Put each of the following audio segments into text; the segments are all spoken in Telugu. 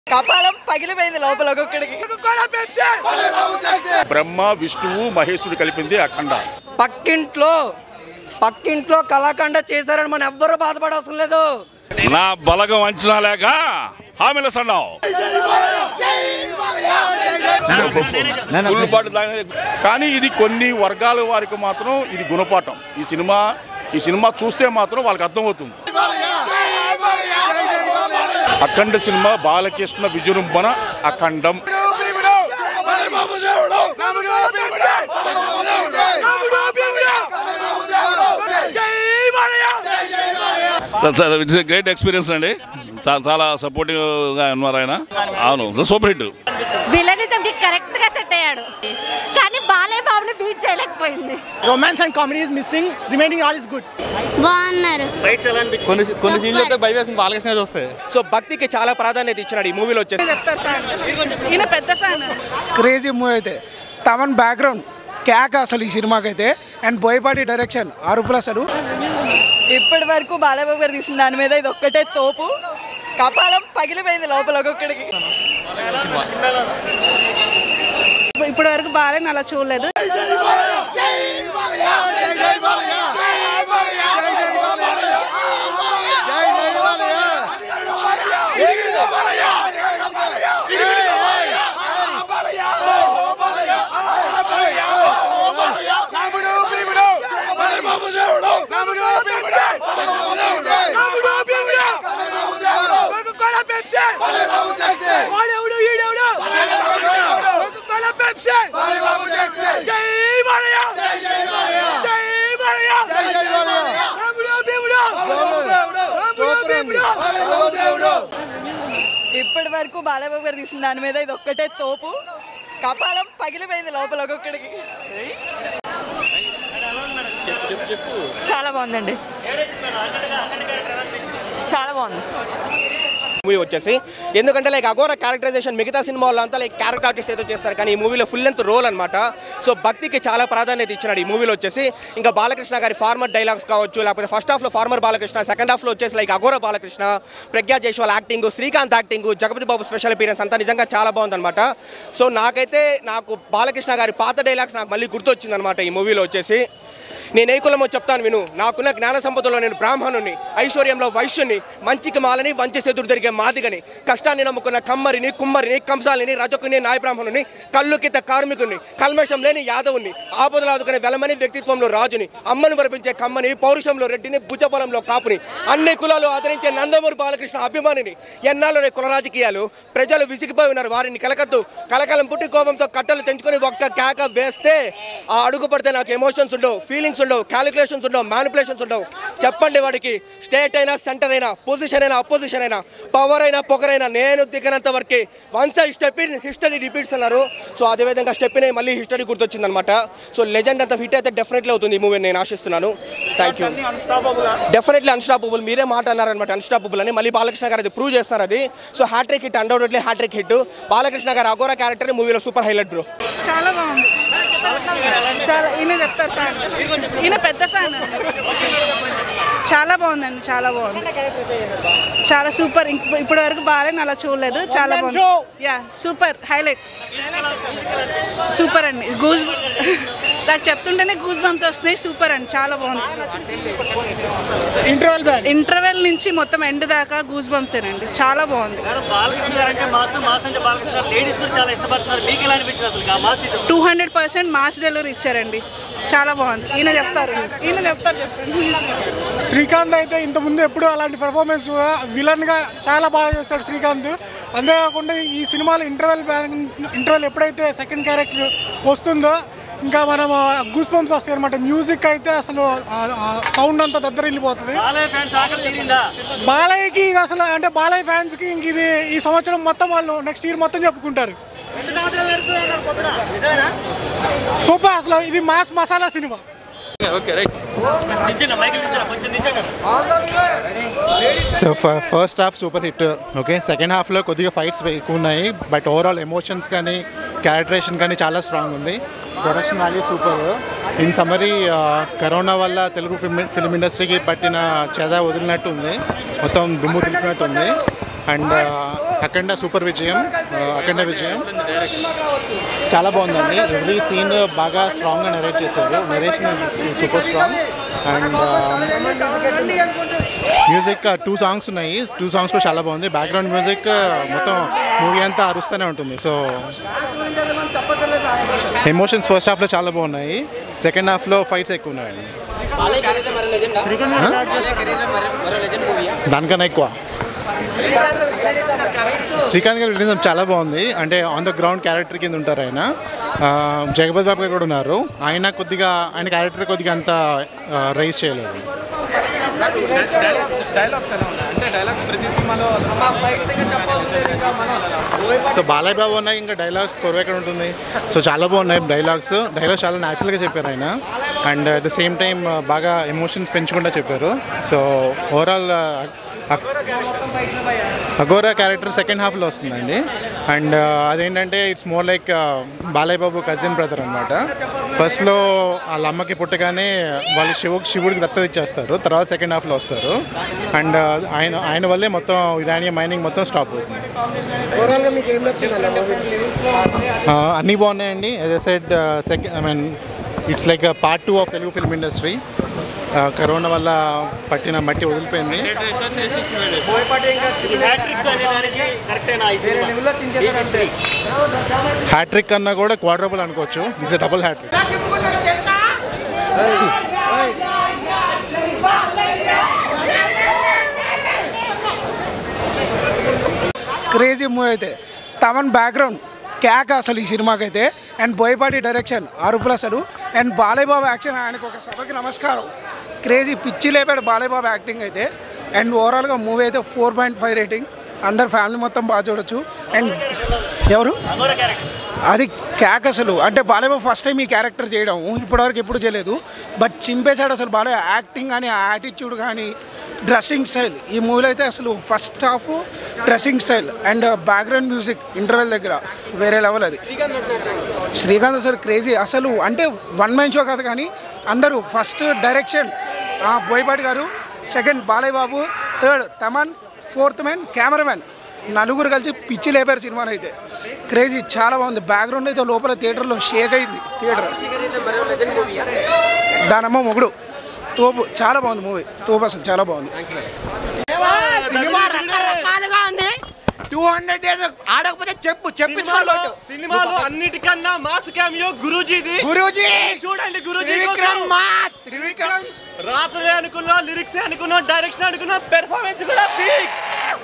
కపాలం పగిలిపోయింది లోపల ఒక్కొక్కడికి బ్రహ్మ విష్ణువు మహేశుడు కలిపింది అఖండ పక్కింట్లో పక్కింట్లో కళాఖండ చేశారని మనం ఎవ్వరూ బాధపడవసరం లేదు నా బలగం అంచనా లేక హామీల సన్నావు ఫుల్ బాటిల్ తాగిన కానీ ఇది కొన్ని వర్గాల వారికి మాత్రం ఇది గుణపాఠం ఈ సినిమా ఈ సినిమా చూస్తే మాత్రం వాళ్ళకి అర్థమవుతుంది అఖండ సినిమా బాలకృష్ణ విజృంభణ అఖండం ఇట్స్ గ్రేట్ ఎక్స్పీరియన్స్ అండి చాలా చాలా సపోర్టివ్గా ఉన్నారు ఆయన అవును సూపర్ హిట్ విలనిజం కి కరెక్ట్ గా సెట్ అయ్యాడు కానీ బాలయ్య బాబుని బీట్ చేయలేకపోయింది romance and comedy is missing remaining all is good బాగున్నారు కొన్ని కొన్ని సీన్లు అయితే భయ వేసిన బాలకృష్ణ చూస్తే సో భక్తికి చాలా ప్రాధాన్యత ఇచ్చినాడు ఈ మూవీలో వచ్చేసి ఈయన పెద్ద ఫ్యాన్ క్రేజీ మూవీ అయితే తమన్ బ్యాక్గ్రౌండ్ క్యాక్ అసలు ఈ సినిమాకి అయితే అండ్ బోయపాటి డైరెక్షన్ అరుపులు అసలు ఇప్పటి వరకు బాలబాబు గారు తీసిన దాని మీద ఇది ఒక్కటే తోపు కపాలం పగిలిపోయింది లోపల ఒక్కొక్కడికి ఇప్పటి వరకు బాలని అలా చూడలేదు ఇప్పటి వరకు బాలబాబు గారు తీసిన దాని మీద ఇది ఒక్కటే తోపు కపాలం పగిలిపోయింది లోపల ఒక్కొక్కడికి చాలా బాగుందండి చాలా బాగుంది మూవీ వచ్చేసి ఎందుకంటే లైక్ అఘోర క్యారెక్టరైజేషన్ మిగతా సినిమాల్లో అంతా లైక్ క్యారెక్టర్ ఆర్టిస్ట్ ఏదో చేస్తారు కానీ ఈ మూవీలో ఫుల్ లెంత్ రోల్ అనమాట సో భక్తికి చాలా ప్రాధాన్యత ఇచ్చినాడు ఈ మూవీలో వచ్చేసి ఇంకా బాలకృష్ణ గారి ఫార్మర్ డైలాగ్స్ కావచ్చు లేకపోతే ఫస్ట్ హాఫ్లో ఫార్మర్ బాలకృష్ణ సెకండ్ హాఫ్లో వచ్చేసి like Aghora Balakrishna Pragya Jaiswal acting Srikanth acting Jagapathi Babu special appearance అంతా నిజంగా చాలా బాగుందన్నమాట సో నాకైతే నాకు బాలకృష్ణ గారి పాత డైలాగ్స్ నాకు మళ్ళీ గుర్తొచ్చిందనమాట ఈ మూవీలో వచ్చేసి నేను ఏ కులమో చెప్తాను విను నాకున్న జ్ఞాన సంపదలో నేను బ్రాహ్మణుని ఐశ్వర్యంలో వైశ్యుని మంచికి మాలని వంచి ఎదురు జరిగే మాదిగని కష్టాన్ని నమ్ముకున్న కమ్మరిని కుమ్మరిని కంసాలిని రజకుని నాయ బ్రాహ్మణుని కళ్ళు కింద కార్మికుని కల్మషం లేని యాదవుని ఆపదలు ఆదుకునే వెలమని వ్యక్తిత్వంలో రాజుని అమ్మను మరిపించే కమ్మని పౌరుషంలో రెడ్డిని భుజబలంలో కాపుని అన్ని కులాలు ఆదరించే నందమూరి బాలకృష్ణ అభిమానిని ఎన్నాళ్ళు కుల రాజకీయాలు ప్రజలు విసిగిపోయి ఉన్నారు వారిని కలకద్దు కలకలం పుట్టి కోపంతో కట్టలు తెంచుకొని ఒక్క కేక వేస్తే ఆ అడుగు పడితే నాకు ఎమోషన్స్ ఉండవు ఫీలింగ్స్ ఉండవు క్యాలిక్యులేషన్స్ ఉండవు మ్యానిపులేషన్స్ ఉండవు చెప్పండి వాడికి స్టేట్ అయినా సెంటర్ అయినా పొజిషన్ అయినా అపోజిషన్ అయినా పవర్ అయినా పొగరైనా నేను దిగనంత వరకే once I step in history repeats అన్నారు సో అదేవిధంగా స్టెప్ ఇన్ అయ్యి మళ్ళీ హిస్టరీ గుర్తొచ్చింది అనమాట సో లెజెండ్ అంత హిట్ అయితే డెఫినెట్లీ అవుతుంది ఈ మూవీ నేను ఆశిస్తున్నాను థ్యాంక్ యూ డెఫినెట్లీ అన్స్టాపబుల్ మీరే మాట అన్నారనమాట అన్స్టాపబుల్ అని మళ్ళీ బాలకృష్ణ గారు అది ప్రూవ్ చేస్తారు అది so hat-trick hit undoubtedly hat-trick hit Balakrishna గారు అగోరా క్యారెక్టర్ మూవీలో సూపర్ హైలైట్ బ్రో చాలా బాగుంది చాలా ఈయన చెప్తారు ఫ్యాన్ ఈయన పెద్ద ఫ్యాన్ చాలా బాగుందండి చాలా బాగుంది చాలా సూపర్ ఇప్పటి వరకు బాగాలేని అలా చూడలేదు చాలా బాగుంది యా సూపర్ హైలైట్ సూపర్ అండి గూజ్ నాకు చెప్తుంటేనే గూజ్ బంప్స్ వస్తున్నాయి సూపర్ అండి చాలా బాగుంది ఇంటర్వెల్ బ్యాక్ ఇంటర్వెల్ నుంచి మొత్తం ఎండ్ దాకా గూజ్ బంప్స్ అండి చాలా బాగుంది two hundred percent mass delivery ఇచ్చారండి చాలా బాగుంది ఈయన చెప్తారు ఈయన చెప్తారు చెప్పండి శ్రీకాంత్ అయితే ఇంతకుముందు ఎప్పుడు అలాంటి పెర్ఫార్మెన్స్ విలన్ గా చాలా బాగా చేస్తాడు శ్రీకాంత్ అంతేకాకుండా ఈ సినిమాలో ఇంటర్వెల్ ఇంటర్వెల్ ఎప్పుడైతే సెకండ్ క్యారెక్టర్ వస్తుందో ఇంకా మనం గూస్ బంప్స్ వస్తాయి అనమాట మ్యూజిక్ అయితే అసలు సౌండ్ అంతా దగ్గర వెళ్ళిపోతుంది బాలయ్యకి ఇది అసలు అంటే బాలయ్య ఫ్యాన్స్ కి ఇంక ఇది ఈ సంవత్సరం మొత్తం వాళ్ళు నెక్స్ట్ ఇయర్ మొత్తం చెప్పుకుంటారు సూపర్ అసలు ఇది మాస్ మసాలా సినిమా so first half super hit okay second హాఫ్లో కొద్దిగా ఫైట్స్ ఎక్కువ ఉన్నాయి బట్ ఓవరాల్ ఎమోషన్స్ కానీ క్యారెక్టరేషన్ కానీ చాలా స్ట్రాంగ్ ఉంది production value super in summary corona వల్ల తెలుగు ఫిల్మ్ ఫిల్మ్ ఇండస్ట్రీకి పట్టిన చెద వదిలినట్టు ఉంది మొత్తం దుమ్ము దులిపినట్టు ఉంది అండ్ అఖండ సూపర్ విజయం ఆ, అఖండ విజయం చాలా బాగుందండి ఎవ్రీ సీన్ బాగా స్ట్రాంగ్గా నెరేట్ చేశారు narration super strong and music two songs ఉన్నాయి టూ సాంగ్స్ కూడా చాలా బాగుంది బ్యాక్గ్రౌండ్ మ్యూజిక్ మొత్తం మూవీ అంతా అరుస్తూనే ఉంటుంది సో ఎమోషన్స్ ఫస్ట్ హాఫ్లో చాలా బాగున్నాయి సెకండ్ హాఫ్లో ఫైట్స్ ఎక్కువ ఉన్నాయండి దానికన్నా ఎక్కువ శ్రీకాంత్ గారి రిలీజం చాలా బాగుంది అంటే ఆన్ ద గ్రౌండ్ క్యారెక్టర్ కింద ఉంటారు ఆయన ఆ, జగపతి బాబు గారు కూడా ఉన్నారు ఆయన కొద్దిగా ఆయన క్యారెక్టర్ కొద్దిగా అంత రైజ్ చేయలేదు డైలాగ్స్ ఎలా ఉన్నాయి అంటే డైలాగ్స్ ప్రతి సినిమాలో సో బాలయ్య బాబు ఉన్నాయి ఇంకా డైలాగ్స్ కొరవ ఎక్కడ ఉంటుంది సో చాలా బాగున్నాయి డైలాగ్స్ డైలాగ్స్ చాలా న్యాచురల్గా చెప్పారు ఆయన and at the same time బాగా ఎమోషన్స్ పెంచకుండా చెప్పారు so overall Aghora character second హాఫ్లో వస్తుందండి అండ్ అదేంటంటే it's more like Balayya Babu cousin brother అనమాట ఫస్ట్లో వాళ్ళ అమ్మకి పుట్టగానే వాళ్ళు శివ శివుడికి దత్తత ఇచ్చేస్తారు తర్వాత సెకండ్ హాఫ్లో వస్తారు అండ్ ఆయన ఆయన వల్లే మొత్తం ఇరానియా మైనింగ్ మొత్తం స్టాప్ అవుతుంది ఆ, అన్నీ బాగున్నాయండి as a said second I mean it's like part two of Telugu film industry corona వల్ల పట్టిన మట్టి వదిలిపోయింది హ్యాట్రిక్ అన్నా కూడా క్వాడ్రబుల్ అనుకోవచ్చు this double hat-trick crazy movie అయితే తమన్ బ్యాక్గ్రౌండ్ క్యాక్ అసలు ఈ సినిమాకి అయితే అండ్ బోయపాటి డైరెక్షన్ అరుపులు అసలు అండ్ బాలయ్య బాబు యాక్షన్ ఆయనకు ఒక సభకి నమస్కారం క్రేజీ పిచ్చి లేపాడు బాలయ్య బాబు యాక్టింగ్ అయితే అండ్ ఓవరాల్గా మూవీ అయితే ఫోర్ పాయింట్ ఫైవ్ రేటింగ్ అందరు ఫ్యామిలీ మొత్తం బాగా చూడొచ్చు అండ్ ఎవరు అది క్యాక్ అసలు అంటే బాలయ్య బాబు ఫస్ట్ టైం ఈ క్యారెక్టర్ చేయడం ఇప్పటివరకు ఎప్పుడు చేయలేదు బట్ చింపేశాడు అసలు బాలయ్య యాక్టింగ్ కానీ యాటిట్యూడ్ కానీ డ్రెస్సింగ్ స్టైల్ ఈ మూవీలో అయితే అసలు first half dressing style and background music interval దగ్గర వేరే లెవెల్ అది శ్రీకాంత్ అసలు క్రేజీ అసలు అంటే వన్ మ్యాన్ షో కాదు కానీ అందరూ ఫస్ట్ డైరెక్షన్ బోయపాటి గారు second Balayya Babu third Thaman fourth man cameraman నలుగురు కలిసి పిచ్చి లేపారు సినిమాని అయితే క్రేజీ చాలా బాగుంది బ్యాక్గ్రౌండ్ అయితే లోపల థియేటర్లో షేక్ అయింది థియేటర్ దానమ్మ మొగుడు తోపు చాలా బాగుంది మూవీ తోపు అసలు చాలా బాగుంది సినిమా రకరకాలుగా ఉంది టూ హండ్రెడ్ డేస్ ఆడకపోతే చెప్పు చెప్పించుకోవాలి సినిమాలో అన్నిటికన్నా మాస్ క్యామియో గురూజీది గురూజీ చూడండి గురూజీ త్రివిక్రమ్ మాస్ త్రివిక్రమ్ రాత్రులే అనుకున్నా లిరిక్స్ అనుకున్నా డైరెక్షన్ అనుకున్నా పెర్ఫార్మెన్స్ కూడా పీక్స్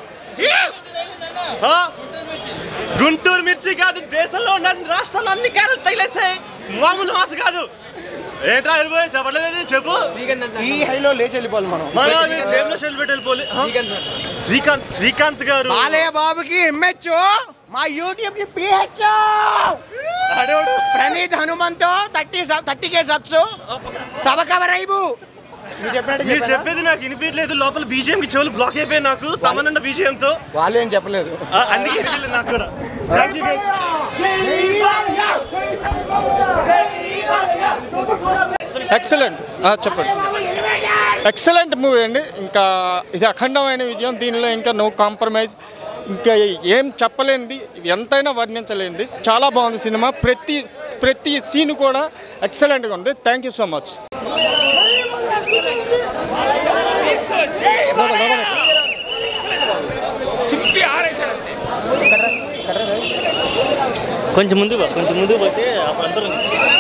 గుంటూరు మిర్చి కాదు దేశంలో ఉన్న రాష్ట్రాల్లో అన్ని క్యారెలు తగిలేస్తాయి మామూలు మాస్ కాదు ఏంట్రా వెళ్ళిపోయి చెప్పలేదు చెప్పు ఈ హైలో లేచి వెళ్ళిపోవాలి మనం మన జేబులో షెల్ పెట్టి వెళ్ళిపోయి శ్రీకాంత్ శ్రీకాంత్ గారు బాలయ్య బాబుకి ఎంహెచ్ మా యూట్యూబ్ కి పిహెచ్ ఆడేవాడు ప్రణీత్ హనుమంతో థర్టీ థర్టీ కే సబ్స్ సభ కవర్ అయిబు నువ్వు చెప్పినట్టు మీరు చెప్పారా? చెప్పేది నాకు వినిపించలేదు లోపల బీజిఎం కి చెవులు బ్లాక్ అయిపోయి నాకు తమనన్న బీజిఎం తో వాళ్ళు ఏం చెప్పలేదు ఆ, అందుకే వినిపించలేదు నాకు కూడా Thank you guys. ఎక్సలెంట్ చెప్పండి ఎక్సలెంట్ మూవీ అండి ఇంకా ఇది అఖండమైన విజయం దీనిలో ఇంకా నో కాంప్రమైజ్ ఇంకా ఏం చెప్పలేనిది ఎంతైనా వర్ణించలేనిది చాలా బాగుంది సినిమా ప్రతి ప్రతి సీన్ కూడా ఎక్సలెంట్గా ఉంది థ్యాంక్ యూ సో మచ్ కొంచెం ముందు పో, కొంచెం ముందు పోతే అప్పుడు అందరూ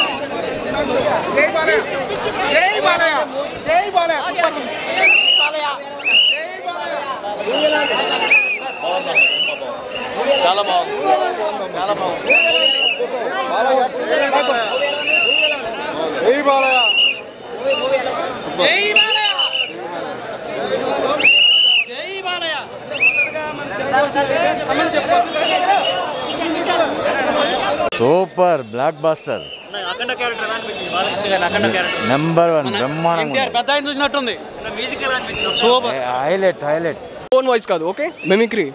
జై బాలయ్య జై బాలయ్య జై బాలయ్య సూపర్ చాలా బాగుంది చాలా బాగుంది జై బాలయ్య జై Balayya super blockbuster Akhanda character ఎలా అనిపించింది బాలకృష్ణ గారి అఖండ క్యారెక్టర్ నెంబర్ వన్ బ్రహ్మాండంగా పెద్ద ఆయన చూసినట్టుంది మ్యూజిక్ ఎలా అనిపించింది హైలైట్ హైలైట్ ఓన్ వాయిస్ కాదు ఓకే మెమిక్రీ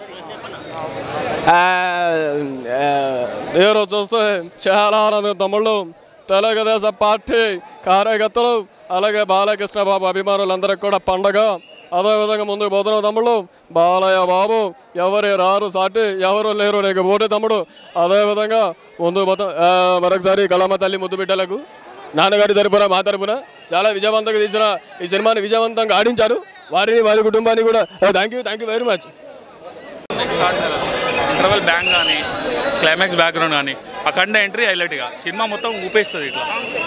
ఎవరో చూస్తే చాలా ఆనందం తమ్ముళ్ళు తెలుగుదేశం పార్టీ కార్యకర్తలు అలాగే బాలకృష్ణ బాబు అభిమానులందరికీ కూడా పండగ అదేవిధంగా ముందుకు పోతున్నావు తమ్ముళ్ళు బాలయ్య బాబు ఎవరు రారు సాటి ఎవరు లేరు నీకు పోటీ తమ్ముడు అదేవిధంగా ముందుకు పోతాం ఆ, మరొకసారి కళామ తల్లి ముద్దు బిడ్డలకు నాన్నగారి తరపున మా తరపున చాలా విజయవంతంగా తీసిన ఈ సినిమాని విజయవంతంగా ఆడించారు వారిని వారి కుటుంబాన్ని కూడా thank you thank you very much interval bang కానీ క్లైమాక్స్ బ్యాక్గ్రౌండ్ కానీ అఖండ ఎంట్రీ హైలైట్గా సినిమా మొత్తం ఊపేస్తుంది ఇట్లా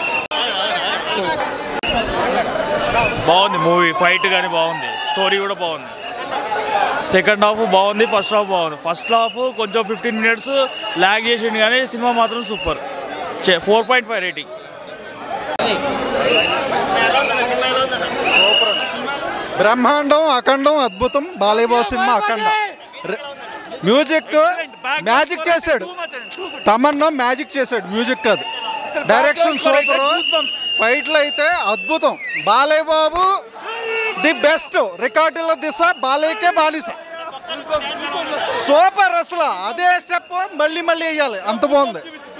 బాగుంది మూవీ ఫైట్ కానీ బాగుంది స్టోరీ కూడా బాగుంది సెకండ్ హాఫ్ బాగుంది ఫస్ట్ హాఫ్ బాగుంది ఫస్ట్ హాఫ్ కొంచెం ఫిఫ్టీన్ మినిట్స్ ల్యాగ్ చేసిండు కానీ సినిమా మాత్రం super four point five rating బ్రహ్మాండం అఖండం అద్భుతం బాలయ్యబాబు సినిమా అఖండ రె- మ్యూజిక్ మ్యాజిక్ చేశాడు తమన్నా మ్యాజిక్ చేశాడు మ్యూజిక్ కాదు డైరెక్షన్ సూపర్ ఫైట్లు అయితే అద్భుతం బాలయ్య బాబు ది బెస్ట్ రికార్డుల దిశ బాలయ్యకే బాలిస సూపర్ అసలు అదే స్టెప్ మళ్ళీ మళ్ళీ వేయాలి అంత బాగుంది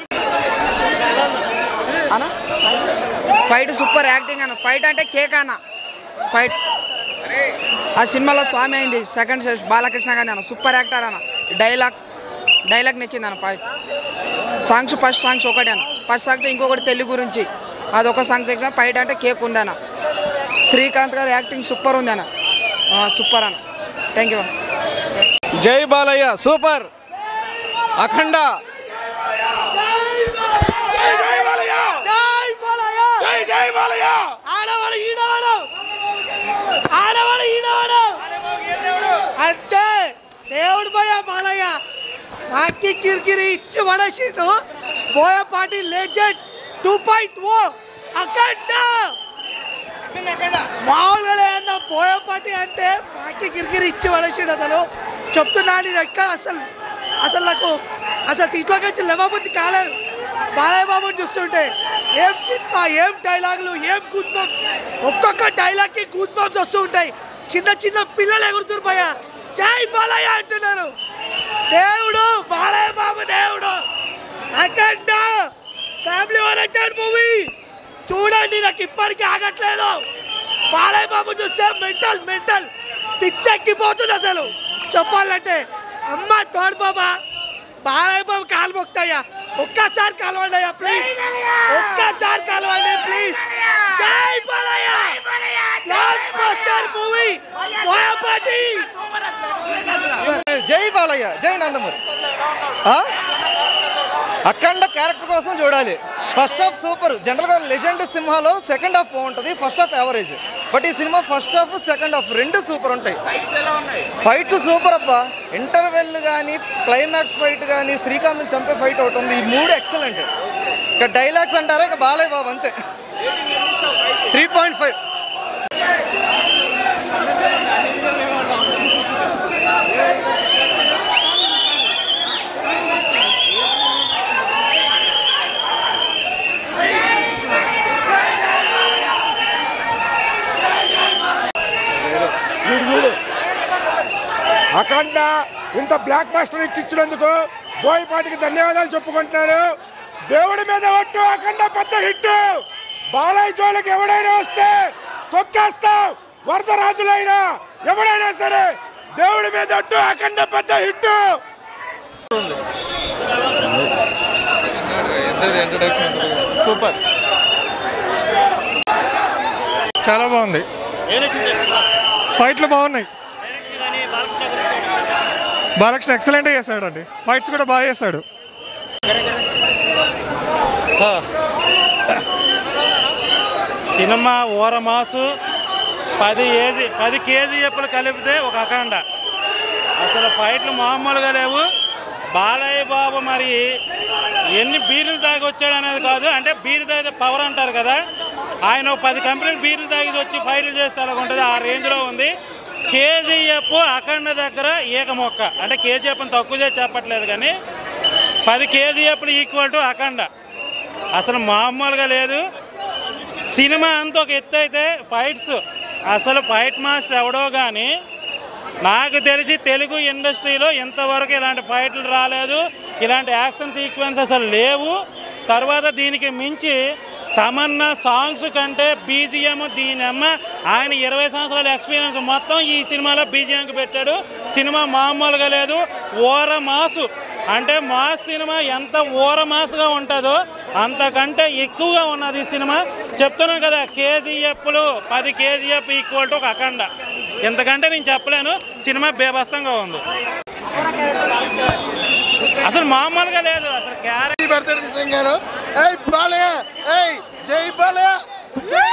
ఫైట్ సూపర్ యాక్టింగ్ అన్న ఫైట్ అంటే కేక్ అన్న ఫైట్ ఆ సినిమాలో స్వామి అయింది సెకండ్ బాలకృష్ణ గారి అన్న సూపర్ యాక్టర్ అన్న డైలాగ్ డైలాగ్ నచ్చింది అన్న ఫైట్ సాంగ్స్ ఫస్ట్ సాంగ్స్ ఒకటి అన్న ఫస్ట్ సాంగ్ ఇంకొకటి తెలుగు గురించి అది ఒక సాంగ్స్ ఎగ్జామ్ ఫైట్ అంటే కేక్ ఉంది అన్న శ్రీకాంత్ గారి యాక్టింగ్ సూపర్ ఉంది అన్న సూపర్ అన్న థ్యాంక్ యూ జై బాలయ్య సూపర్ అఖండ జై జై బాలయ్య ఆడవాడు ఈడవాడు ఆడవాడు ఈడవాడు అంతే దేవుడు పోయ బాలయ్య నాకి కిరికిరి ఇచ్చి పడేసిండు Boyapati legend two point O Akhanda మామూలుగా లేదన్న బోయపాటి అంటే మాకి కిరికిరి ఇచ్చి పడేసిండు అసలు చెప్తున్నా నేను ఎక్కడ అసలు అసలు నాకు అసలు ఇంట్లోకి వచ్చి లేవబుద్ధి కాలేదు బాలయ్య బాబుని చూస్తుంటే ఏం సినిమా ఏం డైలాగులు ఏం గూస్ బంప్స్ ఒక్కొక్క డైలాగ్కి గూస్ బంప్స్ వస్తూ ఉంటాయి చిన్న చిన్న పిల్లలు ఎగురుతున్నారు భయ జై బాలయ్య అంటున్నారు దేవుడు బాలయ్య బాబు దేవుడు అఖండ ఫ్యామిలీ ఓరియంటెడ్ మూవీ చూడండి నాకు ఇప్పటికీ ఆగట్లేదు బాలయ్య బాబు చూస్తే మెంటల్ మెంటల్ పిచ్చెక్కిపోతుంది అసలు చెప్పాలంటే అమ్మ తోడు బాబా బాలయ్య బాబు కాలు మొక్తాయా ఒక్కసారి కలవండి అయ్యా ప్లీజ్ ఒక్కసారి కలవండి ప్లీజ్ జై Balayya blockbuster movie Boyapati జై బాలయ్య జై నందమూరి ఆ? అఖండ క్యారెక్టర్ కోసం చూడాలి ఫస్ట్ హాఫ్ సూపర్ జనరల్గా లెజెండ్ సినిమాలో సెకండ్ హాఫ్ బాగుంటుంది ఫస్ట్ హాఫ్ యావరేజ్ బట్ ఈ సినిమా ఫస్ట్ హాఫ్ సెకండ్ హాఫ్ రెండు సూపర్ ఉంటాయి ఫైట్స్ సూపర్ అబ్బా ఇంటర్వెల్ కానీ క్లైమాక్స్ ఫైట్ కానీ శ్రీకాంత్ చంపే ఫైట్ ఒకటి ఉంది ఈ మూడు ఎక్సలెంట్ ఇక డైలాగ్స్ అంటారా ఇక బాలయ్య బాబు అంతే త్రీ పాయింట్ ఫైవ్ అఖండ ఇంత బ్లాక్ మాస్టర్ హిట్ ఇచ్చినందుకు బోయపాటికి ధన్యవాదాలు చెప్పుకుంటున్నాను దేవుడి మీద ఒట్టు అఖండ పెద్ద హిట్ బాలయ్య జోలికి ఎవడైనా వస్తే తొక్కేస్తాం వరదరాజులైనా ఎవడైనా సరే దేవుడి మీద ఒట్టు అఖండ పెద్ద హిట్ సూపర్ చాలా బాగుంది ఫైట్లు బాగున్నాయి బాలకృష్ణ ఎక్సలెంట్గా చేశాడు అండి ఫైట్స్ కూడా బాగా చేశాడు సినిమా ఓరమాసు పది ఏజీ పది కేజీఎఫ్లు కలిపితే ఒక అఖండ అసలు ఫైట్లు మామూలుగా లేవు బాలయ్య బాబు మరి ఎన్ని బీర్లు తాగి వచ్చాడు అనేది కాదు అంటే బీరు తాగితే పవర్ అంటారు కదా ఆయన ఒక పది కంపెనీలు బీర్లు తాగి వచ్చి ఫైట్లు చేస్తే అలాగ ఉంటుంది ఆ రేంజ్లో ఉంది కేజీఎఫ్ అఖండ దగ్గర ఏక మొక్క అంటే కేజీఎఫ్ తక్కువ చేసి చెప్పట్లేదు కానీ పది కేజీఎఫ్లు ఈక్వల్ టు అఖండ అసలు మామూలుగా లేదు సినిమా అంతా ఒక ఎత్తు అయితే ఫైట్స్ అసలు ఫైట్ మాస్టర్ ఎవడో కానీ నాకు తెలిసి తెలుగు ఇండస్ట్రీలో ఇంతవరకు ఇలాంటి ఫైట్లు రాలేదు ఇలాంటి యాక్షన్ సీక్వెన్స్ అసలు లేవు తర్వాత దీనికి మించి తమన్నా సాంగ్స్ కంటే బీజిఎం దీని అమ్మ ఆయన ఇరవై సంవత్సరాల ఎక్స్పీరియన్స్ మొత్తం ఈ సినిమాలో బీజిఎంకి పెట్టాడు సినిమా మామూలుగా లేదు ఓర మాసు అంటే మాస్ సినిమా ఎంత ఓర మాస్గా ఉంటుందో అంతకంటే ఎక్కువగా ఉన్నది ఈ సినిమా చెప్తున్నాను కదా కేజీఎఫ్లు పది కేజీఎఫ్ ఈక్వల్ టు ఒక అఖండ ఇంతకంటే నేను చెప్పలేను సినిమా బేబస్తంగా ఉంది అసలు మామూలుగా లేదు అసలు క్యారెక్టర్ పెడతాడు నిజంగాను ఏయ్ బాలయ్య ఏయ్ జై బాలయ్య జై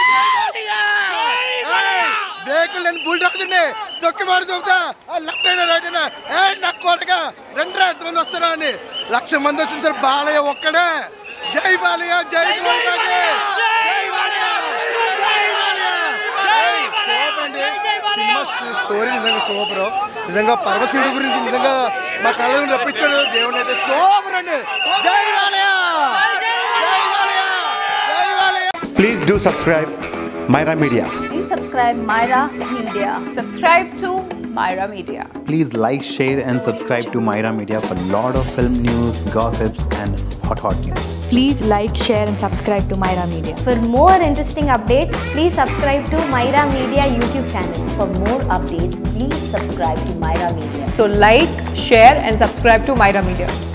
బ్రేకులు నేను బుల్ డాక్టర్ని తొక్కి మాడి చెబుతా లెఫ్ట్ అయినా రైట్ అయినా ఏయ్ నాకు కొడక రెండురా ఎంతమంది వస్తారా అని లక్ష మంది వచ్చిన సార్ బాలయ్య ఒక్కడే జై బాలయ్య జై బాలయ్య జై బాలయ్య జై బాలయ్య ఏయ్, సూపర్ అండి సినిమా స్టో- స్టోరీ నిజంగా సూపర్ నిజంగా పరమశివుడి గురించి నిజంగా మా కళ్ళను రప్పించాడు దేవుని అయితే సూపర్ అండి జై బాలయ్య జై బాలయ్య జై Balayya Please do subscribe Myra Media. Please subscribe Myra Media. Subscribe to Myra Media. Please like, share, and subscribe to Myra Media for lot of film news, gossips, and hot hot news. Please like, share, and subscribe to Myra Media. For more interesting updates, please subscribe to Myra Media YouTube channel. For more updates, please subscribe to Myra Media. So like, share, and subscribe to Myra Media.